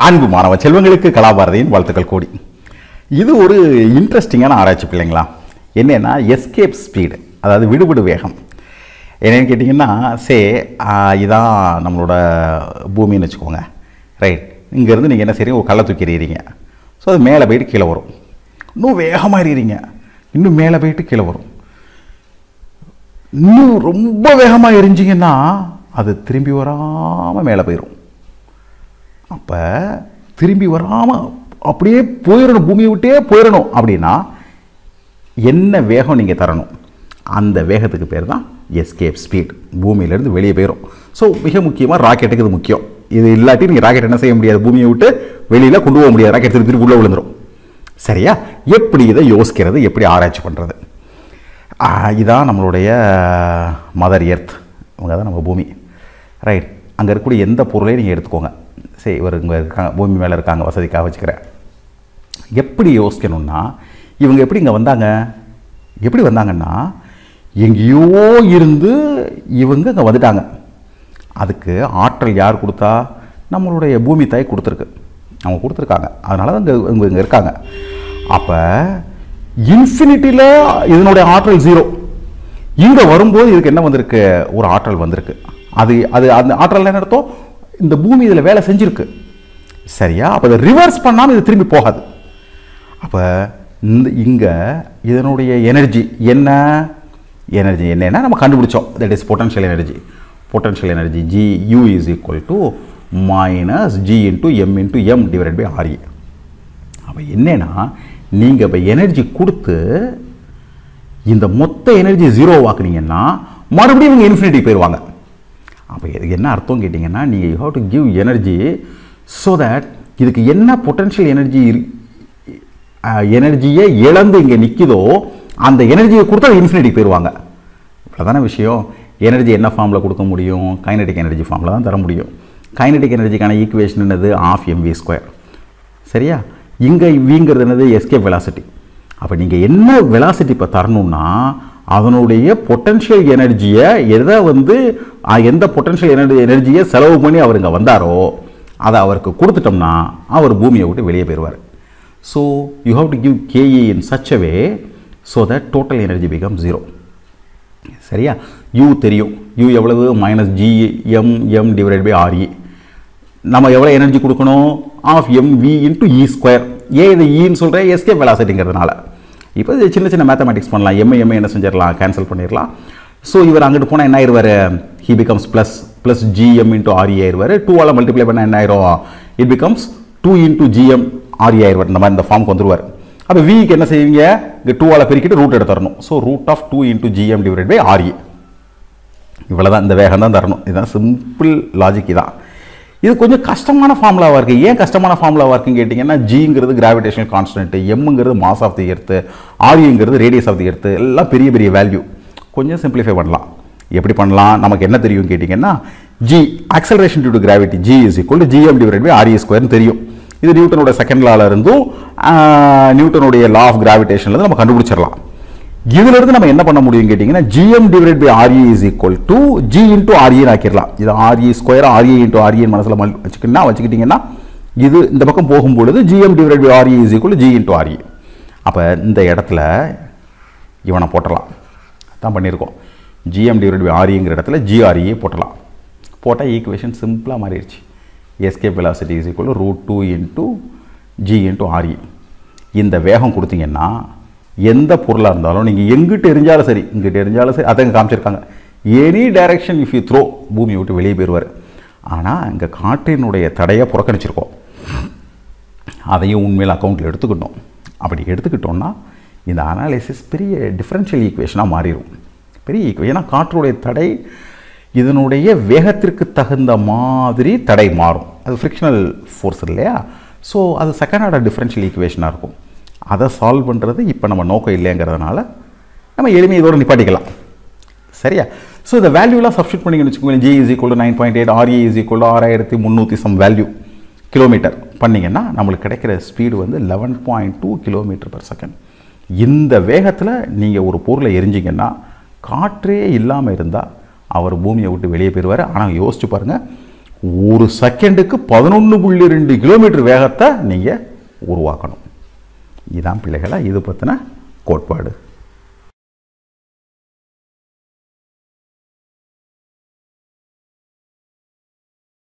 அன்பு மாணவ செல்வங்களுக்கு கலாபாரதியின் வாழ்த்துக்கள் கோடி இது ஒரு இன்ட்ரெஸ்டிங்கான ஆராய்ச்சி பிள்ளைங்களா என்னன்னா எஸ்கேப் ஸ்பீடு அதாவது விடுவிடு வேகம் என்னன்னு கேட்டிங்கன்னா சே இதான் நம்மளோட பூமின்னு வச்சுக்கோங்க ரைட் இங்கேருந்து நீங்கள் என்ன செய்றீங்க ஒரு கல்லை தூக்கி எறிகிறீங்க ஸோ அது மேலே போயிட்டு கீழே வரும் இன்னும் வேகமாக எறிகிறீங்க இன்னும் மேலே போயிட்டு கீழே வரும் இன்னும் ரொம்ப வேகமாக எரிஞ்சிங்கன்னா அது திரும்பி வராமல் மேலே போயிடும் அப்போ திரும்பி வராமல் அப்படியே போயிடணும் பூமியை விட்டே போயிடணும் அப்படின்னா என்ன வேகம் நீங்கள் தரணும் அந்த வேகத்துக்கு பேர் தான் எஸ்கேப் ஸ்பீட் பூமியிலேருந்து வெளியே போயிடும் ஸோ மிக முக்கியமாக ராக்கெட்டுக்கு இது முக்கியம் இது இல்லாட்டி நீங்கள் ராக்கெட் என்ன செய்ய முடியாது பூமியை விட்டு வெளியில் கொண்டு போக முடியாது ராக்கெட் திருப்பி திருப்பி உள்ளே விழுந்துடும் சரியா எப்படி இதை யோசிக்கிறது எப்படி ஆராய்ச்சி பண்ணுறது இதான் நம்மளுடைய மதர் எர்த் இவங்க தான் நம்ம பூமி ரைட் அங்கே இருக்கக்கூடிய எந்த பொருளையும் நீங்கள் எடுத்துக்கோங்க சரி இவர் இங்கே இருக்காங்க பூமி மேலே இருக்காங்க வசதிக்காக வச்சுக்கிறேன் எப்படி யோசிக்கணும்னா இவங்க எப்படி இங்கே வந்தாங்க எப்படி வந்தாங்கன்னா எங்கேயோ இருந்து இவங்க இங்கே வந்துட்டாங்க அதுக்கு ஆற்றல் யார் கொடுத்தா நம்மளுடைய பூமி தாய் கொடுத்துருக்கு அவங்க கொடுத்துருக்காங்க அதனால தான் இங்கே இவங்க இங்கே இருக்காங்க அப்போ இன்ஃபினிட்டியில் இதனுடைய ஆற்றல் ஜீரோ இங்கே வரும்போது இதுக்கு என்ன வந்திருக்கு ஒரு ஆற்றல் வந்திருக்கு அது அது அந்த ஆற்றல் என்ன அர்த்தம் இந்த பூமி இதில் வேலை செஞ்சுருக்கு சரியா அப்போ இதை ரிவர்ஸ் பண்ணாமல் இது திரும்பி போகாது அப்போ இந்த இங்கே இதனுடைய எனர்ஜி என்ன எனர்ஜி என்னன்னா நம்ம கண்டுபிடிச்சோம் that is potential energy potential energy G U is equal to minus G into M into M divide by R E அப்போ என்னன்னா நீங்கள் இப்போ எனர்ஜி கொடுத்து இந்த மொத்த எனர்ஜி ஜீரோ ஆக்குனீங்கன்னா மறுபடியும் இவங்க இன்ஃபினிட்டி போயிடுவாங்க அப்போ இதுக்கு என்ன அர்த்தம் கேட்டிங்கன்னா நீங்கள் you how to give energy so that இதுக்கு என்ன பொட்டன்ஷியல் எனர்ஜி எனர்ஜியை இழந்து இங்கே நிற்குதோ அந்த எனர்ஜியை கொடுத்தா அது இன்ஃபினிட்டி போயிடுவாங்க இவ்வளோதான விஷயம் எனர்ஜி என்ன ஃபார்மில் கொடுக்க முடியும் கைனடிக் எனர்ஜி ஃபார்மில் தான் தர முடியும் கைனடிக் எனர்ஜிக்கான ஈக்குவேஷன் என்னது ஆஃப் எம்வி ஸ்கொயர் சரியா இங்கே விங்கிறது என்னது எஸ்கேப் வெலாசிட்டி அப்போ நீங்கள் என்ன வெலாசிட்டி இப்போ தரணும்னா அதனுடைய பொட்டன்ஷியல் எனர்ஜியை எதை வந்து அஹ், எந்த பொட்டன்ஷியல் எனர்ஜி எனர்ஜியை செலவு பண்ணி அவர் இங்கே வந்தாரோ அதை அவருக்கு கொடுத்துட்டோம்னா அவர் பூமியை விட்டு வெளியே போயிடுவார் so you have to give K E in such a way so that total energy become zero சரியா யூ தெரியும் யூ எவ்வளவு minus G M M divide by R E நம்ம எவ்வளோ எனர்ஜி கொடுக்கணும் of M V into E square ஏன் இது ஈன்னு சொல்கிறேன் SK வெலாசிட்டிங்கிறதுனால இப்போ இது சின்ன சின்ன மேத்தமெட்டிக்ஸ் பண்ணலாம் எம்ஏ எம்ஏ என்ன செஞ்சிடலாம் கேன்சல் பண்ணிடலாம் ஸோ இவர் அங்கிட்டு போனால் என்ன ஆயிடுவார் he becomes plus plus G M into R E ஆயிடுவார் டூவால் மல்டிப்ளை பண்ணால் என்ன ஆயிரும் it becomes two into G M R E ஆயிடுவார் இந்த மாதிரி இந்த ஃபார்முக்கு வந்துருவார் அப்போ விக்கு என்ன செய்வீங்க இங்கே டூவால் பெருக்கிட்டு ரூட் எடுத்துறணும் so root of two into G M divide by R E இவ்வளோதான் இந்த வேகம் தான் தரணும் இதுதான் சிம்பிள் லாஜிக் இதான் இது கொஞ்சம் கஷ்டமான ஃபார்முலாவாக இருக்குது ஏன் கஷ்டமான ஃபார்முலாவாக இருக்குன்னு கேட்டிங்கன்னா ஜிங்கிறது கிராவிடேஷனல் கான்ஸ்டன்ட் எம்ங்கிறது மாஸ் ஆஃப் தி எர்த்து ஆர்யூங்கிறது ரேடியஸ் ஆஃப் தி எர்த்து எல்லாம் பெரிய பெரிய வேல்யூ கொஞ்சம் சிம்பிளிஃபை பண்ணலாம் எப்படி பண்ணலாம் நமக்கு என்ன தெரியும் கேட்டிங்கன்னா G acceleration due to gravity G is equal to G M divide by R E ஸ்கொயர்னு தெரியும் இது நியூட்டனோட செகண்ட் லால இருந்தும் ஆஹ், நியூட்டனுடைய லா ஆஃப் கிராவிடேஷன்லேருந்து நம்ம கண்டுபிடிச்சிடலாம் இதுல இருந்து நம்ம என்ன பண்ண முடியும் கேட்டிங்கன்னா G M divide by R E is equal to G into R E ஆக்கிடலாம் இது ஆர்இ ஸ்கொயர் ஆர்இ இன்டூ ஆர்இன் மனசில் வச்சுக்கிட்டா வச்சுக்கிட்டிங்கன்னா இது இந்த பக்கம் போகும்பொழுது G M divide by R E is equal G into R E அப்போ இந்த இடத்துல இவனை போட்டலாம் தான் பண்ணியிருக்கோம் ஜிஎம் டிவைட் பை ஆர்இங்கிற இடத்துல ஜிஆர்இ போட்டலாம் போட்டால் ஈக்குவேஷன் சிம்பிளாக மாறிடுச்சு escape velocity is equal root two into G into R E இந்த வேகம் கொடுத்தீங்கன்னா எந்த பொருளாக இருந்தாலும் நீங்கள் எங்கிட்ட எரிஞ்சாலும் சரி இங்கிட்ட எரிஞ்சாலும் சரி அதை இங்க காமிச்சிருக்காங்க any direction if you throw பூமியை விட்டு வெளியே போயிடுவார் ஆனால் இங்கே காற்றினுடைய தடையை புறக்கணிச்சிருக்கோம் அதையும் உண்மையில் அக்கௌண்ட்டில் எடுத்துக்கிட்டோம் அப்படி எடுத்துக்கிட்டோம்னா இந்த அனாலிசிஸ் பெரிய டிஃப்ரென்ஷியல் ஈக்குவேஷனாக மாறிடும் பெரிய ஈக்குவே ஏன்னா காற்றுடைய தடை இதனுடைய வேகத்திற்கு தகுந்த மாதிரி தடை மாறும் அது ஃப்ரிக்ஷனல் ஃபோர்ஸ் இல்லையா ஸோ அது செகண்ட் ஆர்டர் டிஃப்ரென்ஷியல் ஈக்குவேஷனாக இருக்கும் அதை சால்வ் பண்ணுறது இப்போ நம்ம நோக்கம் இல்லைங்கிறதுனால நம்ம எளிமையை இதோட நிப்பாட்டிக்கலாம் சரியா ஸோ இந்த வேல்யூலாம் சப்ஸ்டியூட் பண்ணிங்கன்னு வச்சுக்கோங்களேன் G is equal nine point eight R E is equal ஆறாயிரத்தி முந்நூற்றி சம் வேல்யூ கிலோமீட்டர் பண்ணிங்கன்னா நம்மளுக்கு கிடைக்கிற ஸ்பீடு வந்து eleven point two kilometre per second இந்த வேகத்தில் நீங்கள் ஒரு பொருளை எரிஞ்சிங்கன்னா காற்றே இல்லாமல் இருந்தால் அவர் பூமியை விட்டு வெளியே போயிடுவார் ஆனால் யோசிச்சு பாருங்கள் ஒரு செகண்டுக்கு பதினொன்று புள்ளி ரெண்டு கிலோமீட்டர் வேகத்தை நீங்கள் உருவாக்கணும் இதுதான் பிள்ளைகளை இது பற்றின கோட்பாடு